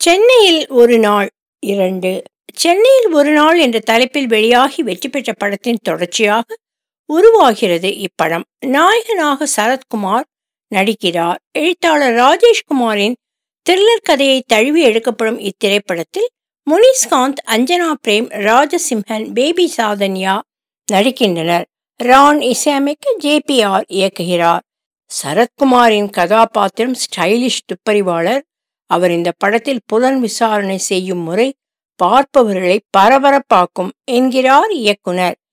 சென்னையில் ஒரு நாள் இரண்டு சென்னையில் ஒரு நாள் என்ற தலைப்பில் வெளியாகி வெற்றி பெற்ற படத்தின் தொடர்ச்சியாக உருவாகிறது இப்படம் நாயகனாக சரத்குமார் நடிக்கிறார் எழுத்தாளர் ராஜேஷ்குமாரின் த்ரில்லர் கதையை தழுவி எடுக்கப்படும் இத்திரைப்படத்தில் முனிஸ்காந்த் அஞ்சனா பிரேம் ராஜசிம்ஹன் பேபி சாதன்யா நடிக்கின்றனர் ரான் இசையமைக்க ஜேபிஆர் இயக்குகிறார் சரத்குமாரின் கதாபாத்திரம் ஸ்டைலிஷ் துப்பறிவாளர் அவர் இந்த படத்தில் புலன் விசாரணை செய்யும் முறை பார்ப்பவர்களை பரபரப்பாக்கும் என்கிறார் இயக்குனர்